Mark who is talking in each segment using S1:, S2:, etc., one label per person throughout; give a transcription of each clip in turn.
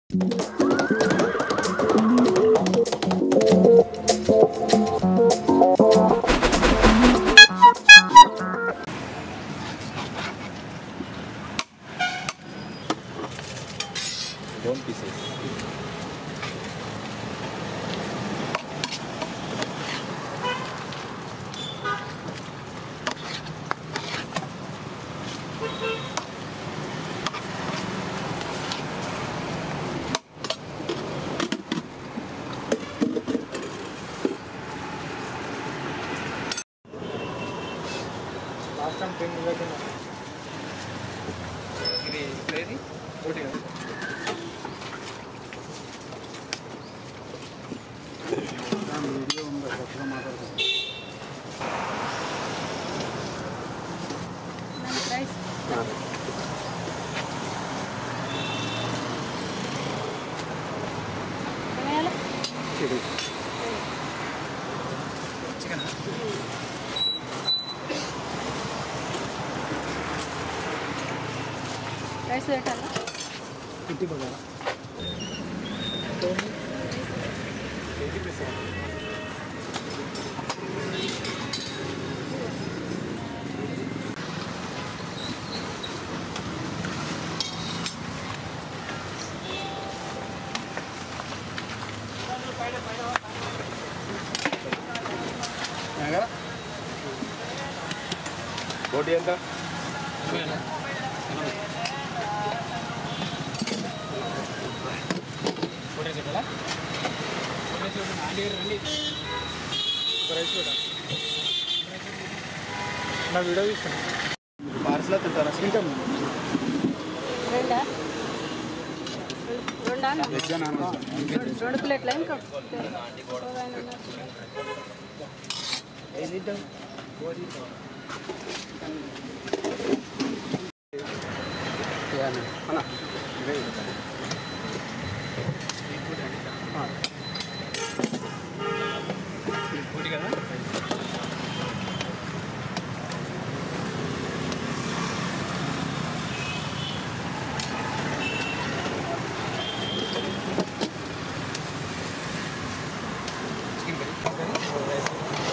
S1: दोन pieces
S2: last time train ఇది ఏది ఒకటి కదా వీడియో ఉందా కొత్తగా మాట్లాడుతుంది చికెన్
S3: రైస్ పెట్టాలా
S2: ఫిఫ్టీ బగారా ఎయిటీ పీస్
S1: బోటి ఎంత
S2: ఫోటో చెప్పాలా ఫోటో చెప్పండి ఆంటీ గారు రండి ఒక రైస్ కూడా నా వీడియో తీస్తాను పార్సల్ తింటారా తింటాం
S3: రెండా రెండా అన్న?
S2: వెజ్ నాన్ వెజ్
S3: రెండు ప్లేట్ల ఇంకా
S2: ఏది తింటాం అన్న పూటి కదా చికెన్ కర్రీ రైస్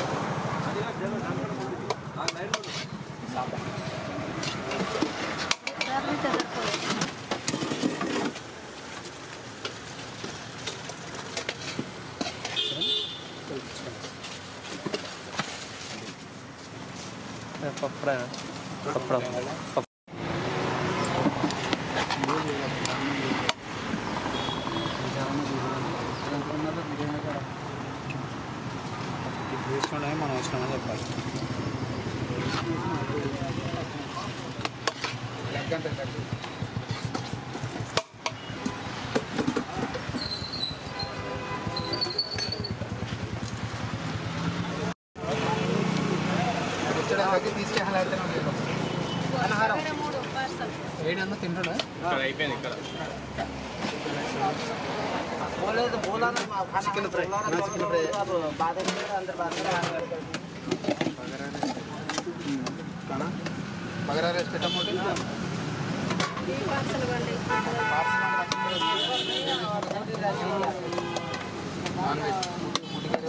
S1: పప్పడా పప్పడం
S2: తీసుకునే మనం వచ్చినామని చెప్పాలి
S3: మూడు పార్సల్
S2: ఏడన్నా తింటాడా
S1: అయిపోయింది ఇక్కడ
S2: chicken fry chicken fry bagara rice పెట్టమంటే
S3: ఈ పార్సల్ ఇవ్వండి
S2: నాన్ వెజ్ ముట్టికరే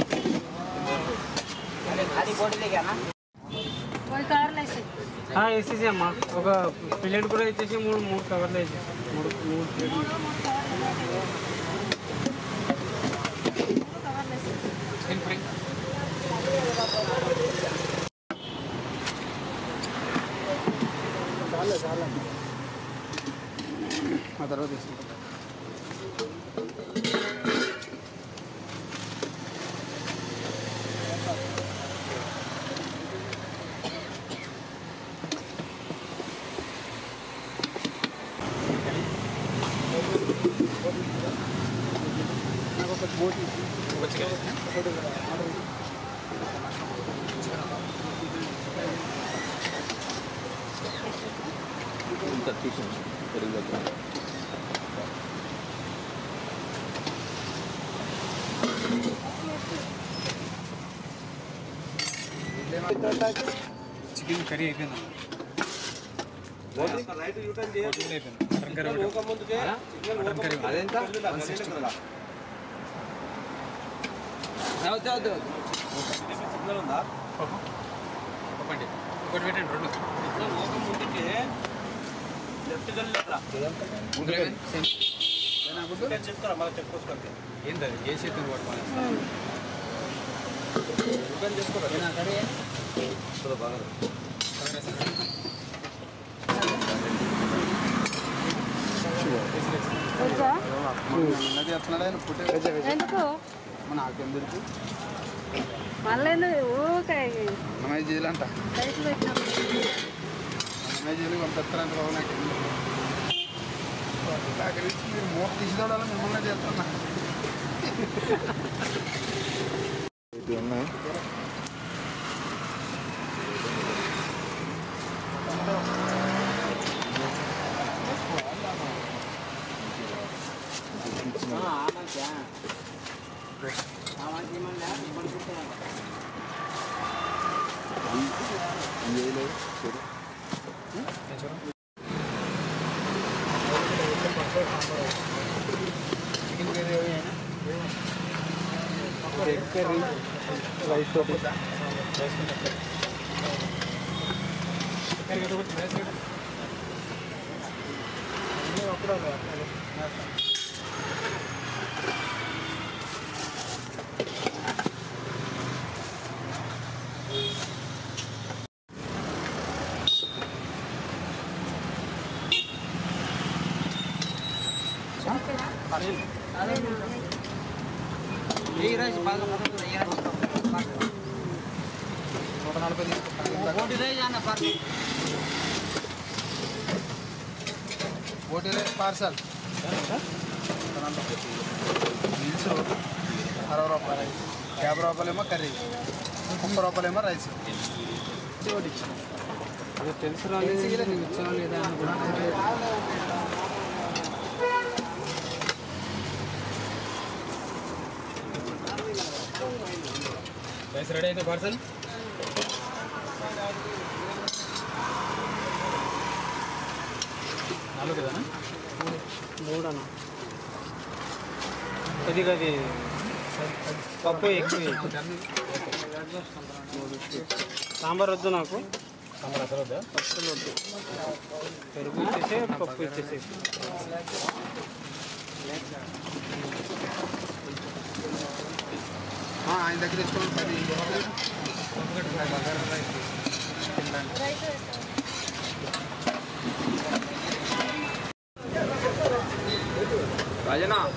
S3: పోయి కార్లు వేసి
S4: వేసేసి అమ్మా ఒక ప్లేట్ కూడా ఇచ్చేసి మూడు మూడు కవర్లు వేసేసి మూడు మూడు ప్లేట్లు
S3: కవర్లు వేసి
S2: చికెన్ ఫ్రై ఆ తర్వాత తీసుకుంటాం నాకు ఒక బోటి ఒక చికెన్ ఒకటి ఆర్డర్
S1: ఇంత తీసేసి పెరుగు దగ్గర
S2: చికెన్ కర్రీ అయిపోయింది కొత్తిమీర అయిపోయింది మటన్ అదెంత వద్దు వద్దు
S4: ఒకటి ఒకటి పెట్టండి రెండు ఏంది అది ఏ చేతిని పట్టుకోవాలి
S3: వద్దా?
S2: ఉన్నది చెప్తున్నాడు ఆయన పుట్టే
S3: ఎందుకు
S2: నాకెందుకు
S3: మళ్ళీ ఎందుకు ఊరికే
S2: అన్నమయ్య చేయాలంట
S3: రైతు పెట్టినాం
S2: అన్నమయ్య చేయాలి పంపిస్తారంట బాబు నాకు అక్కడి నుంచి మీరు మూత తీసుకోవడాలి మిమ్మల్ని చేస్తున్నా ఇది ఉన్నాయి రైస్ తోటి
S4: ఏ రైస్ బాగా పడుతుంది ఏ రైస్
S2: నూట నలభై తీసుకుంటాను
S4: కోటి రైస్ అన్న పర్లేదు
S2: ఓటీ రైస్ పార్సల్ మీల్స్ అరవై రూపాయలు రైస్ యాభై రూపాయలేమో కర్రీ ముప్పై రూపాయలేమో రైస్
S4: అది తెలుసు రాలేదు నువ్వు ఇచ్చావా లేదా అని కూడా రైస్ రెడీ అయితే పార్సల్ నాలుగు కదా మూడు అన్న కొద్దిగా అది పప్పు ఎక్కువ సాంబార్ వద్దు నాకు సాంబార్ అసలు వద్దా అసలు వద్దు పెరుగు ఇచ్చేసి పప్పు ఇచ్చేసి
S2: ఆ, ఆయన దగ్గర తెచ్చుకోండి పది
S3: రైతు వేస్తాం
S1: రాజనా